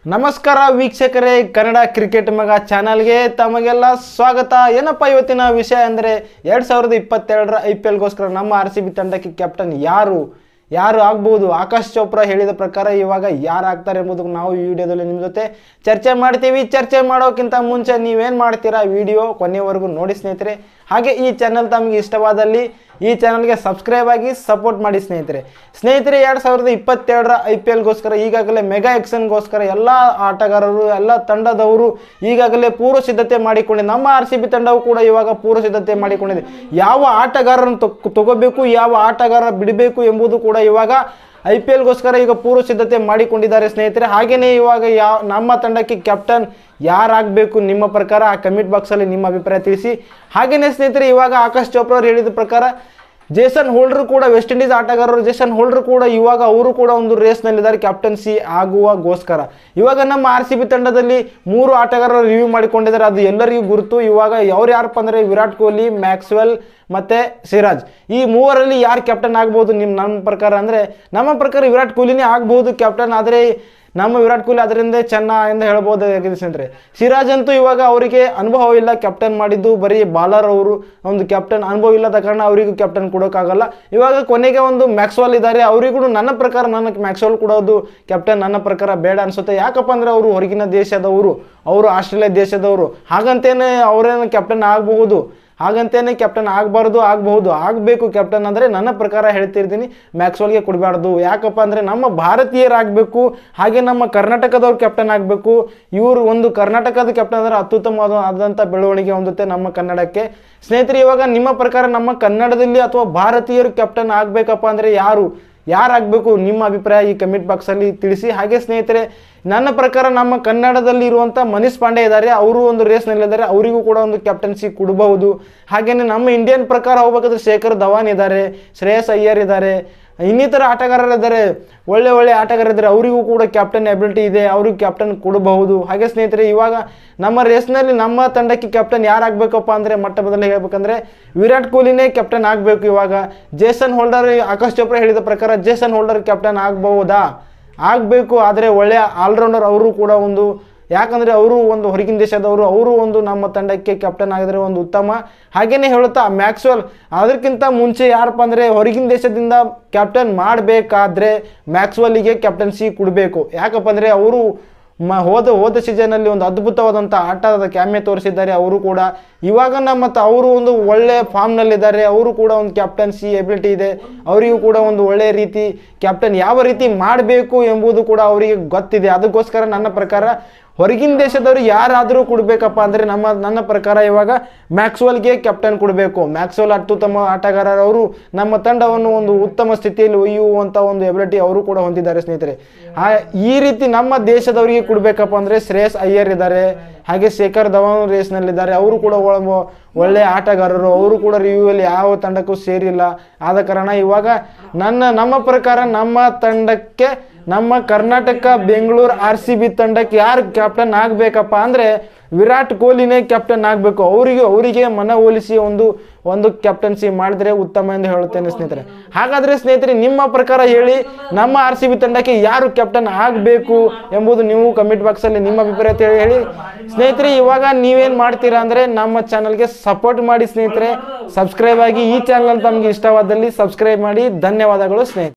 ನಮಸ್ಕಾರ ವೀಕ್ಷಕರೇ ಕನ್ನಡ ಕ್ರಿಕೆಟ್ ಮಗ ಚಾನಲ್ಗೆ ತಮಗೆಲ್ಲ ಸ್ವಾಗತ ಏನಪ್ಪ ಇವತ್ತಿನ ವಿಷಯ ಅಂದರೆ ಎರಡು ಸಾವಿರದ ಇಪ್ಪತ್ತೆರಡರ ಐ ಪಿ ಎಲ್ಗೋಸ್ಕರ ನಮ್ಮ ಆರ್ ಸಿ ಬಿ ತಂಡಕ್ಕೆ ಕ್ಯಾಪ್ಟನ್ ಯಾರು ಯಾರು ಆಗ್ಬೋದು ಆಕಾಶ್ ಚೋಪ್ರಾ ಹೇಳಿದ ಪ್ರಕಾರ ಇವಾಗ ಯಾರು ಆಗ್ತಾರೆ ಎಂಬುದಕ್ಕೆ ನಾವು ಈ ವಿಡಿಯೋದಲ್ಲಿ ನಿಮ್ಮ ಜೊತೆ ಚರ್ಚೆ ಮಾಡ್ತೀವಿ ಚರ್ಚೆ ಮಾಡೋಕ್ಕಿಂತ ಮುಂಚೆ ನೀವೇನು ಮಾಡ್ತೀರಾ ವಿಡಿಯೋ ಕೊನೆವರೆಗೂ ನೋಡಿ ಸ್ನೇಹಿತರೆ ಹಾಗೆ ಈ ಚಾನಲ್ ತಮಗೆ ಇಷ್ಟವಾದಲ್ಲಿ ಈ ಚಾನಲ್ಗೆ ಸಬ್ಸ್ಕ್ರೈಬ್ ಆಗಿ ಸಪೋರ್ಟ್ ಮಾಡಿ ಸ್ನೇಹಿತರೆ ಸ್ನೇಹಿತರೆ ಎರಡು ಸಾವಿರದ ಇಪ್ಪತ್ತೆರಡರ ಐ ಪಿ ಎಲ್ಗೋಸ್ಕರ ಈಗಾಗಲೇ ಮೆಗಾ ಎಕ್ಸನ್ಗೋಸ್ಕರ ಎಲ್ಲ ಆಟಗಾರರು ಎಲ್ಲ ತಂಡದವರು ಈಗಾಗಲೇ ಪೂರ್ವ ಸಿದ್ಧತೆ ಮಾಡಿಕೊಂಡಿದೆ ನಮ್ಮ ಆರ್ ಸಿ ಬಿ ತಂಡವು ಕೂಡ ಇವಾಗ ಪೂರ್ವ ಸಿದ್ಧತೆ ಮಾಡಿಕೊಂಡಿದೆ ಯಾವ ಆಟಗಾರರನ್ನು ತಗೊ- ತಗೋಬೇಕು ಯಾವ ಆಟಗಾರ ಬಿಡಬೇಕು ಎಂಬುದು ಕೂಡ ಇವಾಗ ಐ ಪಿ ಎಲ್ಗೋಸ್ಕರ ಈಗ ಪೂರ್ವ ಸಿದ್ಧತೆ ಮಾಡಿಕೊಂಡಿದ್ದಾರೆ ಸ್ನೇಹಿತರೆ ಹಾಗೆಯೇ ಇವಾಗ ಯಾವ ನಮ್ಮ ತಂಡಕ್ಕೆ ಕ್ಯಾಪ್ಟನ್ ಯಾರಾಗಬೇಕು ನಿಮ್ಮ ಪ್ರಕಾರ ಆ ಕಮೆಂಟ್ ಬಾಕ್ಸಲ್ಲಿ ನಿಮ್ಮ ಅಭಿಪ್ರಾಯ ತಿಳಿಸಿ ಹಾಗೆಯೇ ಸ್ನೇಹಿತರೆ ಇವಾಗ ಆಕಾಶ್ ಚೋಪ್ರಾ ಅವರು ಹೇಳಿದ ಪ್ರಕಾರ ಜೇಸನ್ ಹೋಲ್ಡರ್ ಕೂಡ ವೆಸ್ಟ್ ಇಂಡೀಸ್ ಆಟಗಾರರು ಜೇಸನ್ ಹೋಲ್ಡರ್ ಕೂಡ ಇವಾಗ ಅವರು ಕೂಡ ಒಂದು ರೇಸ್ನಲ್ಲಿದ್ದಾರೆ ಕ್ಯಾಪ್ಟನ್ಸಿ ಆಗುವಗೋಸ್ಕರ ಇವಾಗ ನಮ್ಮ ಆರ್ ಸಿ ಬಿ ತಂಡದಲ್ಲಿ ಮೂರು ಆಟಗಾರರು ರಿವ್ಯೂ ಮಾಡಿಕೊಂಡಿದ್ದಾರೆ ಅದು ಎಲ್ಲರಿಗೂ ಗುರುತು ಇವಾಗ ಅವ್ರು ಯಾರಪ್ಪ ಅಂದರೆ ವಿರಾಟ್ ಕೊಹ್ಲಿ ಮ್ಯಾಕ್ಸ್ವೆಲ್ ಮತ್ತೆ ಸಿರಾಜ್ ಈ ಮೂವರಲ್ಲಿ ಯಾರು ಕ್ಯಾಪ್ಟನ್ ಆಗ್ಬೋದು ನಿಮ್ಮ ನಮ್ಮ ಪ್ರಕಾರ ಅಂದರೆ ನಮ್ಮ ಪ್ರಕಾರ ವಿರಾಟ್ ಕೊಹ್ಲಿನೇ ಆಗ್ಬೋದು ಕ್ಯಾಪ್ಟನ್ ಆದರೆ ನಮ್ಮ ವಿರಾಟ್ ಕೊಹ್ಲಿ ಅದರಿಂದ ಚೆನ್ನ ಎಂದು ಹೇಳ್ಬೋದಾಗಿದೆ ಸ್ನೇಹಿತರೆ ಸಿರಾಜ್ ಅಂತೂ ಇವಾಗ ಅವರಿಗೆ ಅನುಭವ ಇಲ್ಲ ಕ್ಯಾಪ್ಟನ್ ಮಾಡಿದ್ದು ಬರೀ ಬಾಲರ್ ಅವರು ಒಂದು ಕ್ಯಾಪ್ಟನ್ ಅನುಭವ ಇಲ್ಲದ ಕಾರಣ ಅವರಿಗೂ ಕ್ಯಾಪ್ಟನ್ ಕೊಡೋಕ್ಕಾಗಲ್ಲ ಇವಾಗ ಕೊನೆಗೆ ಒಂದು ಮ್ಯಾಕ್ಸ್ವೆಲ್ ಇದ್ದಾರೆ ಅವರಿಗೂ ನನ್ನ ಪ್ರಕಾರ ನನ್ನ ಮ್ಯಾಕ್ಸ್ವೆಲ್ ಕೊಡೋದು ಕ್ಯಾಪ್ಟನ್ ನನ್ನ ಪ್ರಕಾರ ಬೇಡ ಅನ್ಸುತ್ತೆ ಯಾಕಪ್ಪ ಅಂದರೆ ಅವರು ಹೊರಗಿನ ದೇಶದವರು ಅವರು ಆಸ್ಟ್ರೇಲಿಯಾ ದೇಶದವರು ಹಾಗಂತೇನೆ ಅವರೇನು ಕ್ಯಾಪ್ಟನ್ ಆಗಬಹುದು ಹಾಗಂತೇನೆ ಕ್ಯಾಪ್ಟನ್ ಆಗಬಾರ್ದು ಆಗಬಹುದು ಆಗಬೇಕು ಕ್ಯಾಪ್ಟನ್ ಅಂದರೆ ನನ್ನ ಪ್ರಕಾರ ಹೇಳ್ತಿರ್ತೀನಿ ಮ್ಯಾಕ್ಸ್ವೆಲ್ಗೆ ಕೊಡಬಾರ್ದು ಯಾಕಪ್ಪ ಅಂದರೆ ನಮ್ಮ ಭಾರತೀಯರಾಗಬೇಕು ಹಾಗೆ ನಮ್ಮ ಕರ್ನಾಟಕದವ್ರು ಕ್ಯಾಪ್ಟನ್ ಆಗಬೇಕು ಇವರು ಒಂದು ಕರ್ನಾಟಕದ ಕ್ಯಾಪ್ಟನ್ ಅಂದರೆ ಅತ್ಯುತ್ತಮವಾದ ಆದಂಥ ಬೆಳವಣಿಗೆ ಹೊಂದುತ್ತೆ ನಮ್ಮ ಕನ್ನಡಕ್ಕೆ ಸ್ನೇಹಿತರೆ ಇವಾಗ ನಿಮ್ಮ ಪ್ರಕಾರ ನಮ್ಮ ಕನ್ನಡದಲ್ಲಿ ಅಥವಾ ಭಾರತೀಯರು ಕ್ಯಾಪ್ಟನ್ ಆಗಬೇಕಪ್ಪ ಅಂದರೆ ಯಾರು ಯಾರಾಗಬೇಕು ನಿಮ್ಮ ಅಭಿಪ್ರಾಯ ಈ ಕಮೆಂಟ್ ಬಾಕ್ಸಲ್ಲಿ ತಿಳಿಸಿ ಹಾಗೆ ಸ್ನೇಹಿತರೆ ನನ್ನ ಪ್ರಕಾರ ನಮ್ಮ ಕನ್ನಡದಲ್ಲಿ ಇರುವಂಥ ಮನೀಶ್ ಪಾಂಡೆ ಇದ್ದಾರೆ ಅವರು ಒಂದು ರೇಸ್ನಲ್ಲಿದ್ದಾರೆ ಅವರಿಗೂ ಕೂಡ ಒಂದು ಕ್ಯಾಪ್ಟನ್ಸಿ ಕೊಡಬಹುದು ಹಾಗೆಯೇ ನಮ್ಮ ಇಂಡಿಯನ್ ಪ್ರಕಾರ ಹೋಗ್ಬೇಕಾದ್ರೆ ಶೇಖರ್ ಧವಾನ್ ಇದ್ದಾರೆ ಶ್ರೇಯಸ್ ಅಯ್ಯರ್ ಇದ್ದಾರೆ ಇನ್ನಿತರ ಆಟಗಾರರಿದ್ದಾರೆ ಒಳ್ಳೆ ಒಳ್ಳೆ ಆಟಗಾರರಿದ್ದಾರೆ ಅವರಿಗೂ ಕೂಡ ಕ್ಯಾಪ್ಟನ್ ಎಬಿಲಿಟಿ ಇದೆ ಅವ್ರಿಗೆ ಕ್ಯಾಪ್ಟನ್ ಕೊಡಬಹುದು ಹಾಗೆ ಸ್ನೇಹಿತರೆ ಇವಾಗ ನಮ್ಮ ರೇಸ್ನಲ್ಲಿ ನಮ್ಮ ತಂಡಕ್ಕೆ ಕ್ಯಾಪ್ಟನ್ ಯಾರಾಗಬೇಕಪ್ಪ ಅಂದರೆ ಮೊಟ್ಟ ಮೊದಲು ಹೇಳ್ಬೇಕಂದ್ರೆ ವಿರಾಟ್ ಕೊಹ್ಲಿನೇ ಕ್ಯಾಪ್ಟನ್ ಆಗಬೇಕು ಇವಾಗ ಜೇಸನ್ ಹೋಲ್ಡರ್ ಆಕಾಶ್ ಚೋಪ್ರಾ ಹೇಳಿದ ಪ್ರಕಾರ ಜೇಸನ್ ಹೋಲ್ಡರ್ ಕ್ಯಾಪ್ಟನ್ ಆಗಬಹುದಾ ಆಗಬೇಕು ಆದರೆ ಒಳ್ಳೆಯ ಆಲ್ರೌಂಡರ್ ಅವರು ಕೂಡ ಒಂದು ಯಾಕಂದರೆ ಅವರು ಒಂದು ಹೊರಗಿನ ದೇಶದವರು ಅವರು ಒಂದು ನಮ್ಮ ತಂಡಕ್ಕೆ ಕ್ಯಾಪ್ಟನ್ ಆಗಿದ್ರೆ ಒಂದು ಉತ್ತಮ ಹಾಗೇನೆ ಹೇಳುತ್ತಾ ಮ್ಯಾಕ್ಸ್ವೆಲ್ ಅದಕ್ಕಿಂತ ಮುಂಚೆ ಯಾರಪ್ಪ ಅಂದರೆ ಹೊರಗಿನ ದೇಶದಿಂದ ಕ್ಯಾಪ್ಟನ್ ಮಾಡಬೇಕಾದ್ರೆ ಮ್ಯಾಕ್ಸ್ವೆಲ್ಗೆ ಕ್ಯಾಪ್ಟನ್ಸಿ ಕೊಡಬೇಕು ಯಾಕಪ್ಪ ಅಂದರೆ ಅವರು ಮ ಹೋದ ಹೋದ ಸೀಸನಲ್ಲಿ ಒಂದು ಅದ್ಭುತವಾದಂಥ ಆಟದ ಕ್ಯಾಮೆ ತೋರಿಸಿದ್ದಾರೆ ಅವರು ಕೂಡ ಇವಾಗ ಮತ್ತು ಅವರು ಒಂದು ಒಳ್ಳೆ ಫಾರ್ಮ್ನಲ್ಲಿದ್ದಾರೆ ಅವರು ಕೂಡ ಒಂದು ಕ್ಯಾಪ್ಟನ್ಸಿ ಎಬಿಲಿಟಿ ಇದೆ ಅವರಿಗೂ ಕೂಡ ಒಂದು ಒಳ್ಳೆಯ ರೀತಿ ಕ್ಯಾಪ್ಟನ್ ಯಾವ ರೀತಿ ಮಾಡಬೇಕು ಎಂಬುದು ಕೂಡ ಅವರಿಗೆ ಗೊತ್ತಿದೆ ಅದಕ್ಕೋಸ್ಕರ ನನ್ನ ಪ್ರಕಾರ ಹೊರಗಿನ ದೇಶದವರು ಯಾರಾದರೂ ಕೊಡಬೇಕಪ್ಪ ಅಂದರೆ ನಮ್ಮ ನನ್ನ ಪ್ರಕಾರ ಇವಾಗ ಮ್ಯಾಕ್ಸ್ವೆಲ್ಗೆ ಕ್ಯಾಪ್ಟನ್ ಕೊಡಬೇಕು ಮ್ಯಾಕ್ಸ್ವೆಲ್ ಅತ್ಯುತ್ತಮ ಆಟಗಾರರವರು ನಮ್ಮ ತಂಡವನ್ನು ಒಂದು ಉತ್ತಮ ಸ್ಥಿತಿಯಲ್ಲಿ ಒಯ್ಯುವಂಥ ಒಂದು ಎಬಿಲಿಟಿ ಅವರು ಕೂಡ ಹೊಂದಿದ್ದಾರೆ ಸ್ನೇಹಿತರೆ ಆ ಈ ರೀತಿ ನಮ್ಮ ದೇಶದವರಿಗೆ ಕೊಡಬೇಕಪ್ಪ ಅಂದರೆ ಶ್ರೇಯಸ್ ಅಯ್ಯರ್ ಇದ್ದಾರೆ ಹಾಗೆ ಶೇಖರ್ ಧವನ್ ರೇಸ್ನಲ್ಲಿದ್ದಾರೆ ಅವರು ಕೂಡ ಒಳ- ಒಳ್ಳೆ ಆಟಗಾರರು ಅವರು ಕೂಡ ರಿವ್ಯೂವಲ್ಲಿ ಯಾವ ತಂಡಕ್ಕೂ ಸೇರಿಲ್ಲ ಆದ ಕಾರಣ ಇವಾಗ ನನ್ನ ನಮ್ಮ ಪ್ರಕಾರ ನಮ್ಮ ತಂಡಕ್ಕೆ ನಮ್ಮ Karnataka Bengaluru R C B ತಂಡಕ್ಕೆ ಯಾರು ಕ್ಯಾಪ್ಟನ್ ಆಗಬೇಕಪ್ಪ ಅಂದರೆ ವಿರಾಟ್ ಕೊಹ್ಲಿನೇ ಕ್ಯಾಪ್ಟನ್ ಆಗಬೇಕು ಅವರಿಗೆ ಅವರಿಗೆ ಮನವೊಲಿಸಿ ಒಂದು ಒಂದು ಕ್ಯಾಪ್ಟನ್ಸಿ ಮಾಡಿದ್ರೆ ಉತ್ತಮ ಎಂದು ಹೇಳುತ್ತೇನೆ ಸ್ನೇಹಿತರೆ ಹಾಗಾದರೆ ಸ್ನೇಹಿತರೆ ನಿಮ್ಮ ಪ್ರಕಾರ ಹೇಳಿ ನಮ್ಮ ಆರ್ ಸಿ ಬಿ ತಂಡಕ್ಕೆ ಯಾರು ಕ್ಯಾಪ್ಟನ್ ಆಗಬೇಕು ಎಂಬುದು ನೀವು ಕಮೆಂಟ್ ಬಾಕ್ಸಲ್ಲಿ ನಿಮ್ಮ ಅಭಿಪ್ರಾಯ ತಿಳಿ ಹೇಳಿ ಸ್ನೇಹಿತರೆ ಇವಾಗ ನೀವೇನು ಮಾಡ್ತೀರಾ ಅಂದರೆ ನಮ್ಮ ಚಾನಲ್ಗೆ ಸಪೋರ್ಟ್ ಮಾಡಿ ಸ್ನೇಹಿತರೆ ಸಬ್ಸ್ಕ್ರೈಬ್ ಆಗಿ ಈ ಚಾನಲ್ ತಮಗೆ ಇಷ್ಟವಾದಲ್ಲಿ ಸಬ್ಸ್ಕ್ರೈಬ್ ಮಾಡಿ ಧನ್ಯವಾದಗಳು ಸ್ನೇಹಿತರೆ